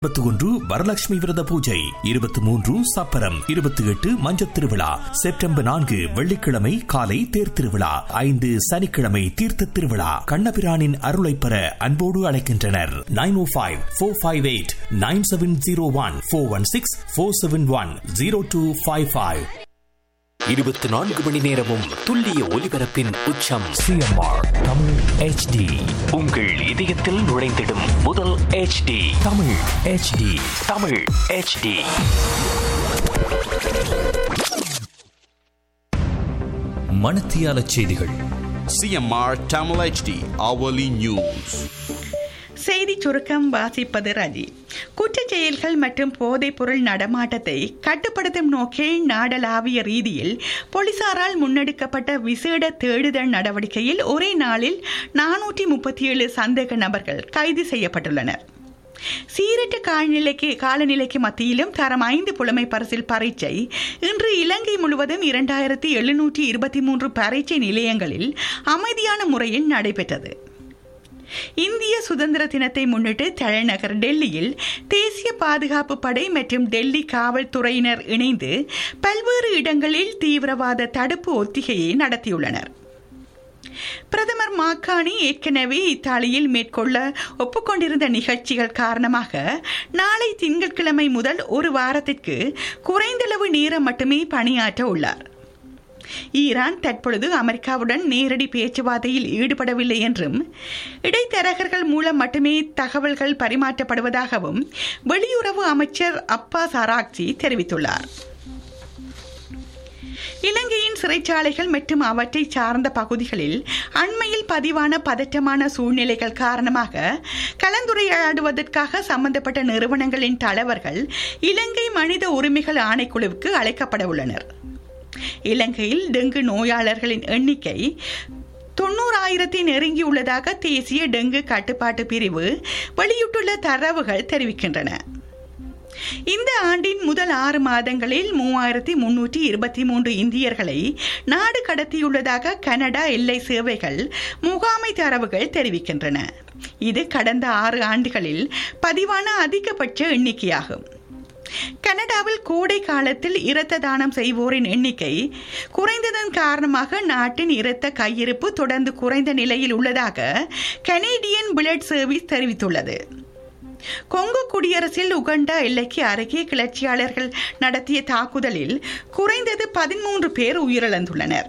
இருபத்தி ஒன்று வரலட்சுமி விரத பூஜை இருபத்தி மூன்று சப்பரம் இருபத்தி எட்டு மஞ்சத் திருவிழா செப்டம்பர் நான்கு வெள்ளிக்கிழமை காலை தேர் திருவிழா ஐந்து சனிக்கிழமை தீர்த்த திருவிழா கண்ணபிரானின் அருளை பெற அன்போடு அழைக்கின்றனர் nine O five four five eight nine seven zero one four one six four seven one zero two five five இருபத்தி நான்கு மணி நேரமும் துல்லிய ஒலிபரப்பின் உச்சம் சிஎம்ஆர் தமிழ் ஹெச்டி உங்கள் இதயத்தில் நுழைந்திடும் முதல் HD Tamil HD Tamil HD மணத்தியால செய்திகள் CMR Tamil HD hourly news. செய்தி சுருக்கம் வாசிப்பது ரஜி குற்றச் செயல்கள் மற்றும் போதைப் பொருள் நடமாட்டத்தை கட்டுப்படுத்தும் நோக்கில் நாடளாவிய ரீதியில் போலீசாரால் முன்னெடுக்கப்பட்ட விசேட தேடுதல் நடவடிக்கையில் ஒரே நாளில் நானூற்றி முப்பத்தி ஏழு சந்தேக நபர்கள் கைது செய்யப்பட்டுள்ளனர் சீரற்ற காலநிலைக்கு காலநிலைக்கு மத்தியிலும் தரம் ஐந்து புலமை பரிசில் பரீட்சை இன்று இலங்கை முழுவதும் இரண்டாயிரத்தி எழுநூற்றி இருபத்தி மூன்று பரீட்சை நிலையங்களில் அமைதியான முறையில் நடைபெற்றது இந்திய சுதந்திர தினத்தை முன்னிட்டு தலைநகர் டெல்லியில் தேசிய பாதுகாப்பு படை மற்றும் டெல்லி காவல்துறையினர் இணைந்து பல்வேறு இடங்களில் தீவிரவாத தடுப்பு ஒத்திகையை நடத்தியுள்ளனர் பிரதமர் மாக்கானி ஏற்கனவே இத்தாலியில் மேற்கொள்ள ஒப்புக்கொண்டிருந்த நிகழ்ச்சிகள் காரணமாக நாளை திங்கட்கிழமை முதல் ஒரு வாரத்திற்கு குறைந்தளவு நேரம் மட்டுமே பணியாற்ற உள்ளார் ஈரான் தற்பொழுது அமெரிக்காவுடன் நேரடி பேச்சுவார்த்தையில் ஈடுபடவில்லை என்றும் இடைத்தரகர்கள் மூலம் மட்டுமே தகவல்கள் பரிமாற்றப்படுவதாகவும் வெளியுறவு அமைச்சர் அப்பாஸ் அராக்சி தெரிவித்துள்ளார் இலங்கையின் சிறைச்சாலைகள் மற்றும் அவற்றை சார்ந்த பகுதிகளில் அண்மையில் பதிவான பதற்றமான சூழ்நிலைகள் காரணமாக கலந்துரையாடுவதற்காக சம்பந்தப்பட்ட நிறுவனங்களின் தலைவர்கள் இலங்கை மனித உரிமைகள் ஆணைக்குழுவுக்கு அழைக்கப்பட உள்ளனர் இலங்கையில் டெங்கு நோயாளர்களின் எண்ணிக்கை தொண்ணூறாயிரத்தை நெருங்கியுள்ளதாக தேசிய டெங்கு கட்டுப்பாட்டு பிரிவு வெளியிட்டுள்ள தரவுகள் தெரிவிக்கின்றன இந்த ஆண்டின் முதல் ஆறு மாதங்களில் மூவாயிரத்தி முன்னூற்றி இருபத்தி மூன்று இந்தியர்களை நாடு கடத்தியுள்ளதாக கனடா எல்லை சேவைகள் முகாமை தரவுகள் தெரிவிக்கின்றன இது கடந்த ஆறு ஆண்டுகளில் பதிவான அதிகபட்ச எண்ணிக்கையாகும் கனடாவில் கோடை காலத்தில் இரத்த தானம் செய்வோரின் எண்ணிக்கை குறைந்ததன் காரணமாக நாட்டின் இரத்த கையிருப்பு தொடர்ந்து குறைந்த நிலையில் உள்ளதாக கனேடியன் பிளட் சர்வீஸ் தெரிவித்துள்ளது கொங்கு குடியரசில் உகண்டா எல்லைக்கு அருகே கிளர்ச்சியாளர்கள் நடத்திய தாக்குதலில் குறைந்தது பதிமூன்று பேர் உயிரிழந்துள்ளனர்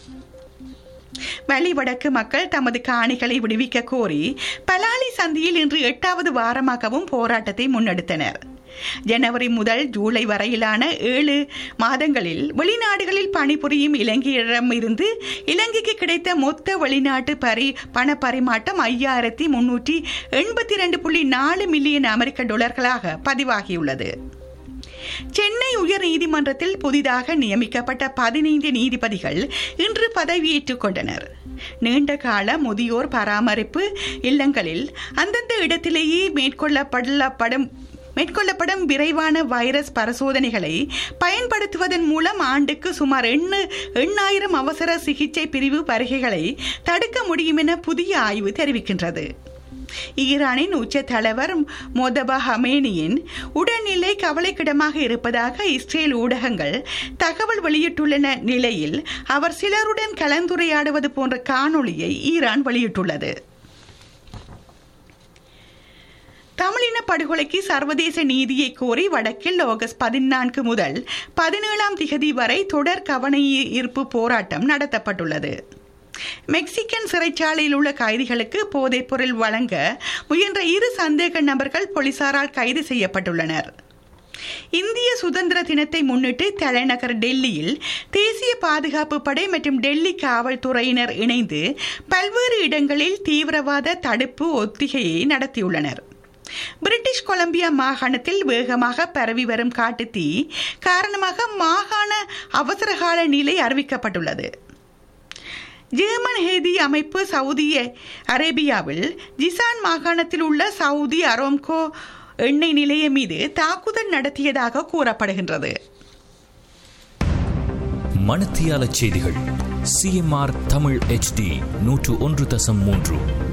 வழிவடக்கு மக்கள் தமது காணிகளை விடுவிக்க கோரி பலாலி சந்தியில் இன்று எட்டாவது வாரமாகவும் போராட்டத்தை முன்னெடுத்தனர் ஜனவரி முதல் ஜூலை வரையிலான ஏழு மாதங்களில் வெளிநாடுகளில் பணிபுரியும் இலங்கையிடம் இருந்து இலங்கைக்கு கிடைத்த மொத்த வெளிநாட்டு பரி பண பரிமாற்றம் ஐயாயிரத்தி முன்னூற்றி எண்பத்தி ரெண்டு புள்ளி நாலு மில்லியன் அமெரிக்க டாலர்களாக பதிவாகியுள்ளது சென்னை உயர் நீதிமன்றத்தில் புதிதாக நியமிக்கப்பட்ட பதினைந்து நீதிபதிகள் இன்று பதவியேற்றுக் கொண்டனர் நீண்ட கால முதியோர் பராமரிப்பு இல்லங்களில் அந்தந்த இடத்திலேயே மேற்கொள்ளப்படப்படும் மேற்கொள்ளப்படும் விரைவான வைரஸ் பரிசோதனைகளை பயன்படுத்துவதன் மூலம் ஆண்டுக்கு சுமார் எண்ணு எண்ணாயிரம் அவசர சிகிச்சை பிரிவு வருகைகளை தடுக்க முடியும் என புதிய ஆய்வு தெரிவிக்கின்றது ஈரானின் உச்ச தலைவர் மொதபா ஹமேனியின் உடல்நிலை கவலைக்கிடமாக இருப்பதாக இஸ்ரேல் ஊடகங்கள் தகவல் வெளியிட்டுள்ள நிலையில் அவர் சிலருடன் கலந்துரையாடுவது போன்ற காணொளியை ஈரான் வெளியிட்டுள்ளது தமிழின படுகொலைக்கு சர்வதேச நீதியை கோரி வடக்கில் ஆகஸ்ட் பதினான்கு முதல் பதினேழாம் திகதி வரை தொடர் கவன ஈர்ப்பு போராட்டம் நடத்தப்பட்டுள்ளது மெக்சிகன் சிறைச்சாலையில் உள்ள கைதிகளுக்கு போதைப் பொருள் வழங்க முயன்ற இரு சந்தேக நபர்கள் போலீசாரால் கைது செய்யப்பட்டுள்ளனர் இந்திய சுதந்திர தினத்தை முன்னிட்டு தலைநகர் டெல்லியில் தேசிய பாதுகாப்பு படை மற்றும் டெல்லி காவல்துறையினர் இணைந்து பல்வேறு இடங்களில் தீவிரவாத தடுப்பு ஒத்திகையை நடத்தியுள்ளனர் பிரிட்டிஷ் கொலம்பியா மாகாணத்தில் வேகமாக பரவி வரும் காட்டுத்தீ காரணமாக மாகாண அவசரகால நிலை அறிவிக்கப்பட்டுள்ளது ஜெர்மன் ஹேதி அமைப்பு சவுதி அரேபியாவில் ஜிசான் மாகாணத்தில் உள்ள சவுதி அரோம்கோ எண்ணெய் நிலையம் மீது தாக்குதல் நடத்தியதாக கூறப்படுகின்றது மணத்தியால செய்திகள் சிஎம்ஆர் தமிழ் ஹெச்டி நூற்று ஒன்று தசம் மூன்று